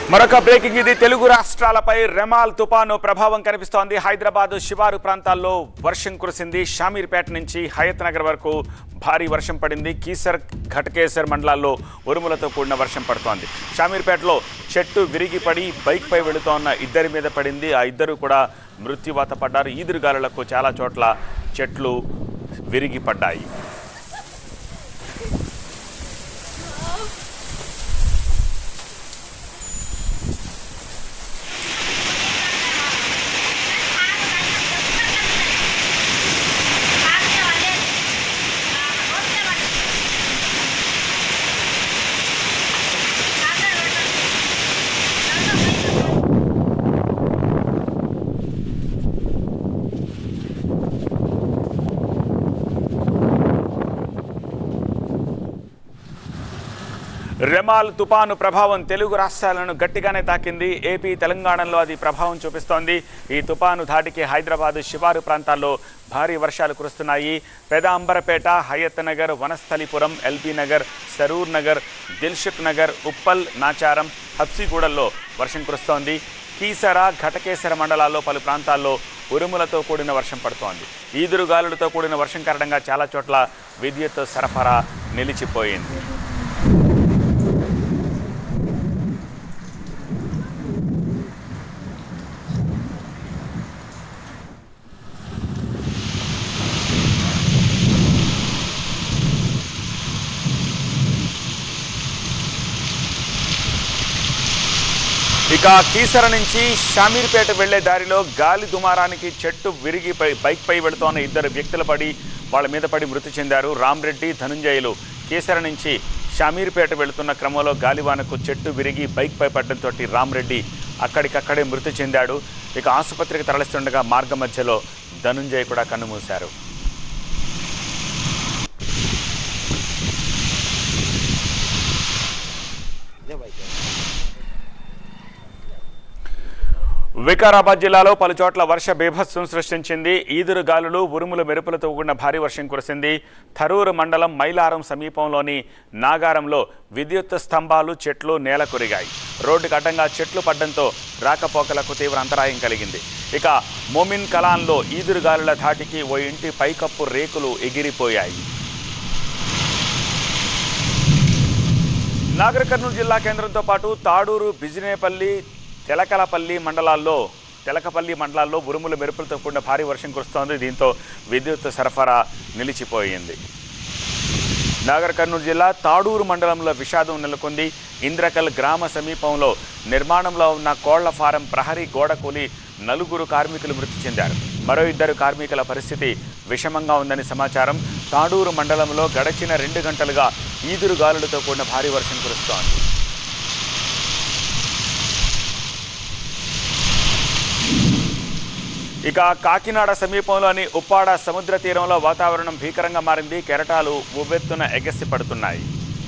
మరొక బ్రేకింగ్ ఇది తెలుగు రాష్ట్రాలపై రెమాల్ తుపాను ప్రభావం కనిపిస్తోంది హైదరాబాద్ శివారు ప్రాంతాల్లో వర్షం కురిసింది షామీర్పేట నుంచి హయత్ నగర్ వరకు భారీ వర్షం పడింది కీసర్ ఘటకేసర్ మండలాల్లో ఉరుములతో కూడిన వర్షం పడుతోంది షామీర్పేటలో చెట్టు విరిగి పడి బైక్పై వెళుతోన్న ఇద్దరి మీద పడింది ఆ ఇద్దరు కూడా మృత్యువాత పడ్డారు ఈదురుగాలులకు చాలా చోట్ల చెట్లు విరిగి పడ్డాయి రెమాల్ తుపాను ప్రభావం తెలుగు రాష్ట్రాలను గట్టిగానే తాకింది ఏపీ తెలంగాణలో అది ప్రభావం చూపిస్తోంది ఈ తుపాను ధాటికి హైదరాబాద్ శివారు ప్రాంతాల్లో భారీ వర్షాలు కురుస్తున్నాయి పెదాంబరపేట హయత్ నగర్ వనస్థలిపురం ఎల్బీ నగర్ సరూర్ నగర్ దిల్షుక్ నగర్ ఉప్పల్ నాచారం హబ్సిగూడల్లో వర్షం కురుస్తోంది కీసర ఘటకేసర మండలాల్లో పలు ప్రాంతాల్లో ఉరుములతో కూడిన వర్షం పడుతోంది ఈదురుగాలులతో కూడిన వర్షం కారణంగా చాలా చోట్ల విద్యుత్ సరఫరా నిలిచిపోయింది ఇక కీసర నుంచి షామీర్పేట వెళ్లే దారిలో గాలి దుమారానికి చెట్టు విరిగి పై బైక్ పై వెళుతోన్న ఇద్దరు వ్యక్తులు పడి వాళ్ళ మీద పడి మృతి చెందారు రామ్రెడ్డి ధనుంజయులు కీసర నుంచి షామీర్పేట వెళుతున్న క్రమంలో గాలివానకు చెట్టు విరిగి బైక్ పై పడడంతో రామ్రెడ్డి అక్కడికక్కడే మృతి చెందాడు ఇక ఆసుపత్రికి తరలిస్తుండగా మార్గ మధ్యలో ధనుంజయ్ కూడా కన్నుమూశారు వికారాబాద్ జిల్లాలో పలు చోట్ల వర్ష బీభత్సం సృష్టించింది ఈదురు గాలులు ఉరుములు మెరుపులతో కూడిన భారీ వర్షం కురిసింది థరూరు మండలం మైలారం సమీపంలోని నాగారంలో విద్యుత్ స్తంభాలు చెట్లు నేల కొరిగాయి రోడ్డుకు అడ్డంగా చెట్లు పడ్డంతో రాకపోకలకు తీవ్ర అంతరాయం కలిగింది ఇక మోమిన్ కలాన్లో ఈదురు గాలుల ధాటికి ఓ ఇంటి పైకప్పు రేకులు ఎగిరిపోయాయి నాగర్ కర్నూలు జిల్లా కేంద్రంతో పాటు తాడూరు బిజినేపల్లి తెలకలపల్లి మండలాల్లో తెలకపల్లి మండలాల్లో ఉరుములు మెరుపులతో కూడిన భారీ వర్షం కురుస్తోంది దీంతో విద్యుత్ సరఫరా నిలిచిపోయింది నాగర్ కర్నూలు జిల్లా తాడూరు మండలంలో విషాదం నెలకొంది ఇంద్రకల్ గ్రామ సమీపంలో నిర్మాణంలో ఉన్న కోళ్ల ఫారం ప్రహరీ గోడ కూలి నలుగురు కార్మికులు మృతి చెందారు మరో ఇద్దరు కార్మికుల పరిస్థితి విషమంగా ఉందని సమాచారం తాడూరు మండలంలో గడచిన రెండు గంటలుగా ఈదురు గాలులతో కూడిన భారీ వర్షం కురుస్తోంది ఇక కాకినాడ సమీపంలోని ఉప్పాడ సముద్ర తీరంలో వాతావరణం భీకరంగా మారింది కెరటాలు ఉవ్వెత్తున ఎగసి పడుతున్నాయి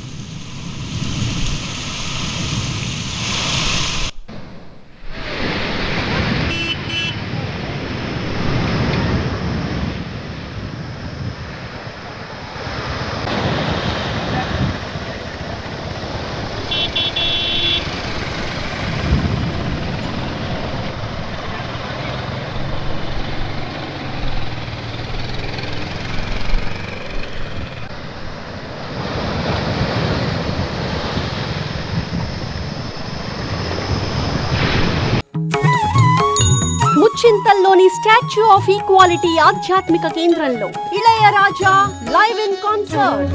ముచ్చింతల్లోని స్టాచ్యూ ఆఫ్ ఈక్వాలిటీ ఆధ్యాత్మిక కేంద్రంలో Ilaiyaraaja live in concert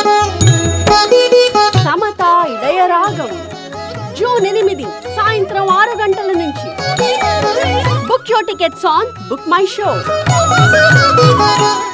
Samatha Ilayaragam June ఎనిమిది సాయంత్రం ఆరు గంటల నుంచి book your tickets on my show